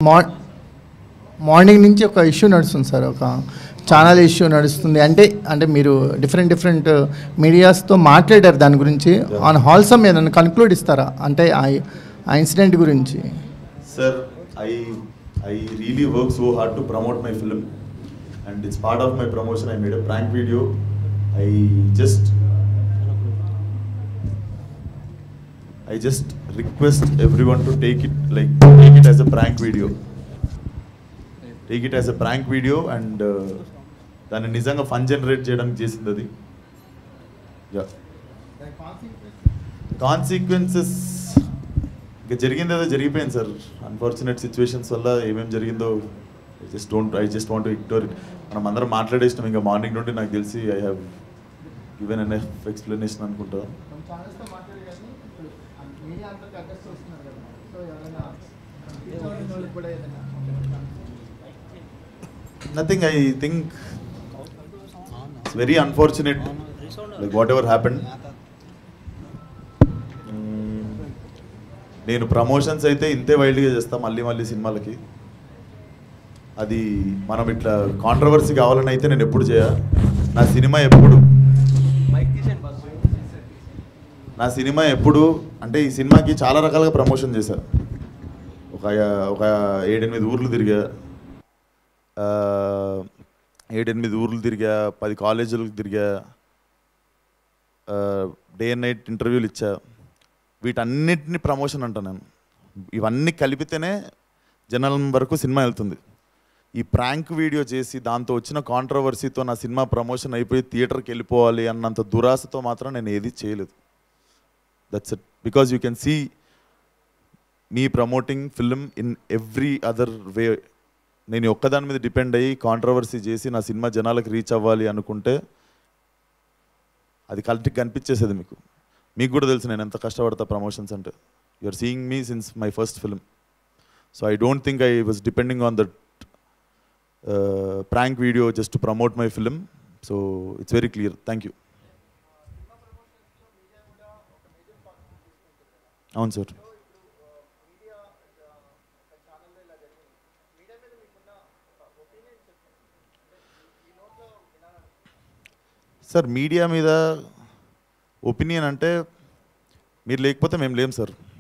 మార్ మార్నింగ్ నుంచి ఒక ఇష్యూ నడుస్తుంది సార్ ఒక ఛానల్ ఇష్యూ నడుస్తుంది అంటే అంటే మీరు డిఫరెంట్ డిఫరెంట్ మీడియాస్తో మాట్లాడారు దాని గురించి ఆన్ హాల్సమ్ ఏదైనా కన్క్లూడ్ ఇస్తారా అంటే ఆ ఆ ఇన్సిడెంట్ గురించి Sir, I I really work so hard to promote my film, and it's part of my promotion. I made a prank video. I just I just request everyone to take it like take it as a prank video. Take it as a prank video and uh, దాన్ని నిజంగా fun generate చేయడానికి చేసింది అది yeah consequences ఇంకా జరిగింది ఏదో జరిగిపోయింది sir unfortunate situations వల్ల ఏమేమి జరిగిందో I just don't I just want ignore it మనం అందరం మాట్లాడేసినాం ఇంకా మార్నింగ్ నుండి నాకు తెలిసి I have given an explanation అనుకుంటా nothing I think it's very unfortunate like whatever happened నేను ప్రమోషన్స్ అయితే ఇంతే వైల్డ్గా చేస్తా మళ్ళీ మళ్ళీ సినిమాలకి అది మనం ఇట్లా కాంట్రవర్సీ కావాలని అయితే నేను ఎప్పుడు చేయ నా సినిమా ఎప్పుడు నా సినిమా ఎప్పుడు అంటే ఈ సినిమాకి చాలా రకాలుగా ప్రమోషన్ చేశా ఒక ఒక ఏడెనిమిది ఊర్లు తిరిగా ఆ, ఏడెనిమిది ఊర్లు తిరిగా పది కాలేజీలకు తిరిగా డే అండ్ నైట్ ఇంటర్వ్యూలు ఇచ్చా వీటన్నిటిని ప్రమోషన్ అంటా నేను ఇవన్నీ కలిపితేనే జనాల వరకు సినిమా వెళ్తుంది ఈ ప్రాంక్ వీడియో చేసి దాంతో వచ్చిన కాంట్రవర్సీతో నా సినిమా ప్రమోషన్ అయిపోయి థియేటర్కి వెళ్ళిపోవాలి అన్నంత దురాశతో మాత్రం నేను ఏది చేయలేదు that's it because you can see me promoting film in every other way నేను ఈ ఒక్కదాని మీద డిపెండ్ అయ్యి కాంట్రవర్సీ చేసి నా సినిమా జనాలకు రీచ్ అవ్వాలి అనుకుంటే అది కరెక్ట్గా కనిపించేసేది మీకు మీకు కూడా తెలుసు నేను ఎంత కష్టపడతా ప్రమోషన్స్ అంటే you are seeing me since my first film so I don't think I was depending on that prank video just to promote my film so it's very clear thank you అవును sir sir media మీద opinion అంటే మీరు లేకపోతే మేము లేం sir